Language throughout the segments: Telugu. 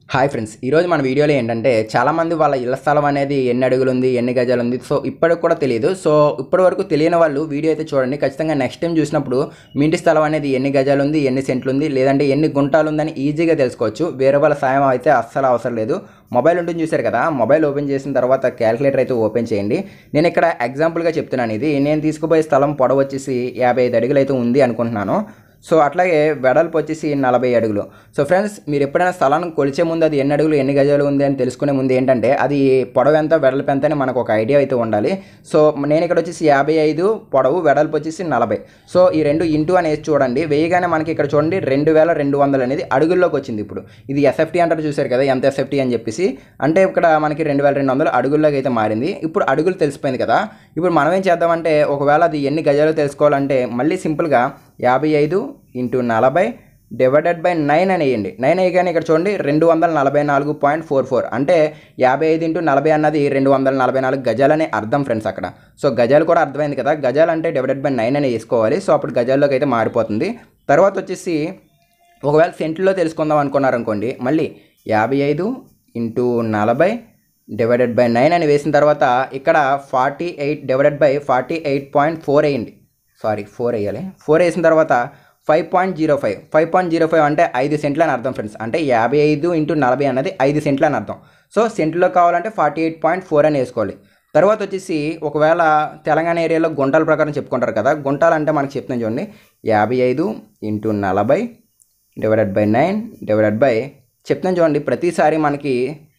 హాయ్ ఫ్రెండ్స్ ఈరోజు మన వీడియోలో ఏంటంటే చాలామంది వాళ్ళ ఇళ్ల స్థలం అనేది ఎన్ని అడుగులు ఉంది ఎన్ని గజాలు ఉంది సో ఇప్పటికి కూడా తెలియదు సో ఇప్పటి వరకు తెలియని వాళ్ళు వీడియో అయితే చూడండి ఖచ్చితంగా నెక్స్ట్ టైం చూసినప్పుడు మీ ఇంటి స్థలం అనేది ఎన్ని గజాలు ఉంది ఎన్ని సెంట్లు ఉంది లేదంటే ఎన్ని గుంటాలు ఉందని ఈజీగా తెలుసుకోవచ్చు వేరే వాళ్ళ సాయం అయితే అస్సలు అవసరం లేదు మొబైల్ ఉంటుంది చూశారు కదా మొబైల్ ఓపెన్ చేసిన తర్వాత క్యాలిక్యులేటర్ అయితే ఓపెన్ చేయండి నేను ఇక్కడ ఎగ్జాంపుల్గా చెప్తున్నాను ఇది నేను తీసుకుపోయే స్థలం పొడవు వచ్చేసి యాభై ఐదు అడుగులు అయితే ఉంది అనుకుంటున్నాను సో అట్లాగే వెడల్పు వచ్చేసి నలభై అడుగులు సో ఫ్రెండ్స్ మీరు ఎప్పుడైనా స్థలాన్ని కొలిచే ముందు అది ఎన్ని అడుగులు ఎన్ని గజాలు ఉంది అని తెలుసుకునే ముందు ఏంటంటే అది పొడవు ఎంత వెడల్పు ఎంత అని మనకు ఒక ఐడియా అయితే ఉండాలి సో నేను ఇక్కడ వచ్చేసి యాభై ఐదు పొడవు వెడల్పు వచ్చేసి నలభై సో ఈ రెండు ఇంటూ అనేది చూడండి వేయగానే మనకి ఇక్కడ చూడండి రెండు వేల రెండు వందలు అనేది అడుగుల్లోకి వచ్చింది ఇప్పుడు ఇది ఎస్ఎఫ్టీ అంటారు చూశారు కదా ఎంత ఎస్ఎఫ్టీ అని చెప్పేసి అంటే ఇక్కడ మనకి రెండు వేల రెండు వందలు అడుగుల్లోకి అయితే మారింది ఇప్పుడు అడుగులు తెలిసిపోయింది కదా ఇప్పుడు మనం ఏం చేద్దామంటే ఒకవేళ అది ఎన్ని గజాలు తెలుసుకోవాలంటే మళ్ళీ సింపుల్గా యాభై ఐదు ఇంటూ నలభై డివైడెడ్ బై నైన్ అని వేయండి నైన్ వేయగానే ఇక్కడ చూడండి రెండు వందల నలభై నాలుగు పాయింట్ ఫోర్ ఫోర్ అంటే యాభై ఐదు ఇంటూ నలభై అన్నది రెండు వందల నలభై నాలుగు గజాలని అర్థం ఫ్రెండ్స్ అక్కడ సో గజాలు కూడా అర్థమైంది కదా గజాలు అంటే డివైడెడ్ బై నైన్ అని వేసుకోవాలి సో అప్పుడు గజాల్లోకి అయితే మారిపోతుంది తర్వాత వచ్చేసి ఒకవేళ సెంట్లో తెలుసుకుందాం అనుకున్నారనుకోండి మళ్ళీ యాభై ఐదు ఇంటూ నలభై డివైడెడ్ బై నైన్ అని వేసిన తర్వాత ఇక్కడ forty eight divided by forty eight point four వేయండి సారీ ఫోర్ వేయాలి ఫోర్ వేసిన తర్వాత five point zero five five point zero five అంటే ఐదు సెంట్లు అని అర్థం ఫ్రెండ్స్ అంటే యాభై ఐదు ఇంటూ నలభై అన్నది ఐదు సెంట్లు అని అర్థం సో సెంట్లో కావాలంటే ఫార్టీ ఎయిట్ పాయింట్ ఫోర్ అని వేసుకోవాలి తర్వాత వచ్చేసి ఒకవేళ తెలంగాణ ఏరియాలో గుంటల ప్రకారం చెప్పుకుంటారు కదా గుంటాలు అంటే మనకి చెప్తున్నాను చూడండి యాభై ఐదు ఇంటూ నలభై divided by nine divided by చెప్తున్నాను చూడండి ప్రతిసారి మనకి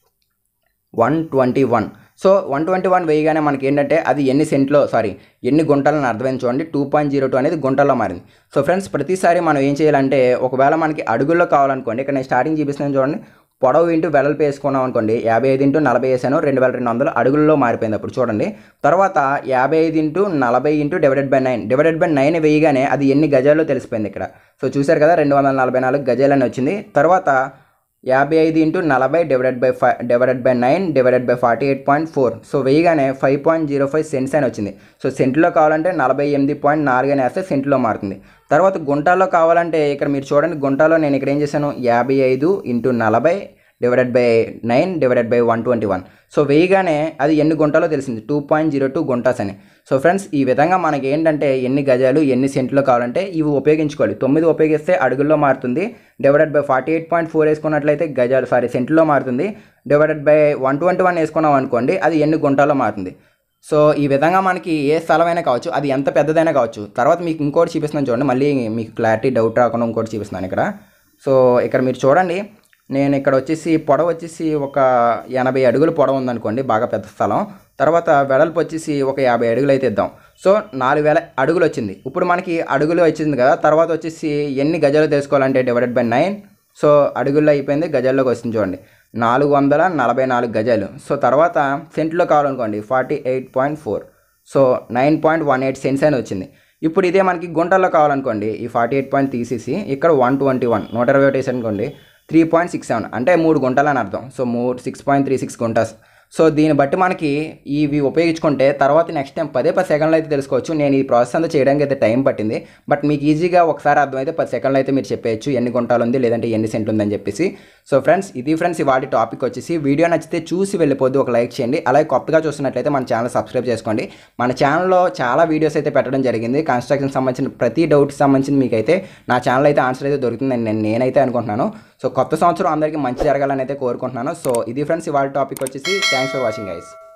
one twenty one so one twenty one వేయగానే మనకి ఏంటంటే అది ఎన్ని సెంట్లో సారీ ఎన్ని గుంటలని అర్థమైంది చూడండి టూ పాయింట్ జీరో టూ అనేది గుంటల్లో మారింది సో ఫ్రెండ్స్ ప్రతిసారి మనం ఏం చేయాలంటే ఒకవేళ మనకి అడుగుల్లో కావాలనుకోండి ఇక్కడ నేను స్టార్టింగ్ చూపిస్తున్నాను చూడండి పొడవు ఇంటూ వెడల్పు వేసుకున్నాం అనుకోండి యాభై ఐదు ఇంటూ నలభై వేసాను రెండు వేల రెండు వందలు అడుగుల్లో మారిపోయింది అప్పుడు చూడండి తర్వాత యాభై ఐదు ఇంటూ నలభై into divided by nine divided by nine వేయగానే అది ఎన్ని గజాల్లో తెలిసిపోయింది ఇక్కడ సో చూశారు కదా రెండు వందల నలభై నాలుగు గజాలని వచ్చింది తర్వాత యాభై ఐదు ఇంటూ నలభై divided by five divided by nine divided by forty eight point four so వేయగానే five point zero five cents అని వచ్చింది సో సెంట్లో కావాలంటే నలభై ఎనిమిది పాయింట్ నాలుగు అని వేస్తే సెంట్లో మారుతుంది తర్వాత గుంటాల్లో కావాలంటే ఇక్కడ మీరు చూడండి గుంటాలో నేను ఇక్కడ ఏం చేశాను యాభై ఐదు ఇంటూ నలభై divided by nine divided by one twenty one so వేయగానే అది ఎన్ని గుంటలో తెలిసింది two point zero two guntas అని సో ఫ్రెండ్స్ ఈ విధంగా మనకి ఏంటంటే ఎన్ని గజాలు ఎన్ని సెంట్లు కావాలంటే ఇవి ఉపయోగించుకోవాలి తొమ్మిది ఉపయోగిస్తే అడుగుల్లో మారుతుంది divided by forty eight point four వేసుకున్నట్లయితే గజాలు సారీ సెంట్లో మారుతుంది divided by one twenty one వేసుకున్నాం అనుకోండి అది ఎన్ని గుంటాలో మారుతుంది సో ఈ విధంగా మనకి ఏ స్థలమైనా కావచ్చు అది ఎంత పెద్దదైనా కావచ్చు తర్వాత మీకు ఇంకోటి చూపిస్తున్నాను చూడండి మళ్ళీ మీకు క్లారిటీ డౌట్ రాకుండా ఇంకోటి చూపిస్తున్నాను ఇక్కడ సో ఇక్కడ మీరు చూడండి నేను ఇక్కడ వచ్చేసి పొడవు వచ్చేసి ఒక ఎనభై అడుగులు పొడవు ఉందనుకోండి బాగా పెద్ద స్థలం తర్వాత వెడల్పు వచ్చేసి ఒక యాభై అడుగులు అయితే ఇద్దాం సో నాలుగు వేల అడుగులు వచ్చింది ఇప్పుడు మనకి అడుగులు వచ్చింది కదా తర్వాత వచ్చేసి ఎన్ని గజాలు తెలుసుకోవాలంటే డివైడెడ్ బై నైన్ సో అడుగుల్లో అయిపోయింది గజాల్లోకి వస్తుంది చూడండి నాలుగు వందల నలభై నాలుగు గజాలు సో తర్వాత సెంట్లో కావాలనుకోండి forty eight point four so nine point one eight cents అని వచ్చింది ఇప్పుడు ఇదే మనకి గుంటల్లో కావాలనుకోండి ఈ ఫార్టీ ఎయిట్ పాయింట్ తీసేసి ఇక్కడ వన్ ట్వంటీ వన్ నూట ఇరవై ఒకటి అనుకోండి త్రీ పాయింట్ సిక్స్ సెవెన్ అంటే మూడు గుంటలు అని అర్థం సో మూడు six point three six guntas so దీన్ని బట్టి మనకి ఇవి ఉపయోగించుకుంటే తర్వాత నెక్స్ట్ టైం పదే పది సెకండ్లు అయితే తెలుసుకోవచ్చు నేను ఈ ప్రాసెస్ అంతా చేయడానికి అయితే టైం పట్టింది బట్ మీకు ఈజీగా ఒకసారి అర్థమైతే పది సెకండ్లు అయితే మీరు చెప్పేయచ్చు ఎన్ని గుంటాలు ఉంది లేదంటే ఎన్ని సెంట్లు ఉందని చెప్పేసి సో ఫ్రెండ్స్ ఇది ఫ్రెండ్స్ ఇవాటి టాపిక్ వచ్చేసి వీడియో నచ్చితే చూసి వెళ్ళిపోద్దు ఒక లైక్ చేయండి అలాగే కొత్తగా చూస్తున్నట్లయితే మన ఛానల్ సబ్స్క్రైబ్ చేసుకోండి మన ఛానల్లో చాలా వీడియోస్ అయితే పెట్టడం జరిగింది కన్స్ట్రక్షన్ సంబంధించిన ప్రతి డౌట్కి సంబంధించిన మీకైతే నా ఛానల్ అయితే ఆన్సర్ అయితే దొరుకుతుందని నేను నేనైతే అనుకుంటున్నాను సో కొత్త సంవత్సరం అందరికీ మంచి జరగాలని అయితే కోరుకుంటున్నాను సో ఇది ఫ్రెండ్స్ ఇవాళ టాపిక్ వచ్చేసి థ్యాంక్స్ ఫర్ వాచింగ్ గైస్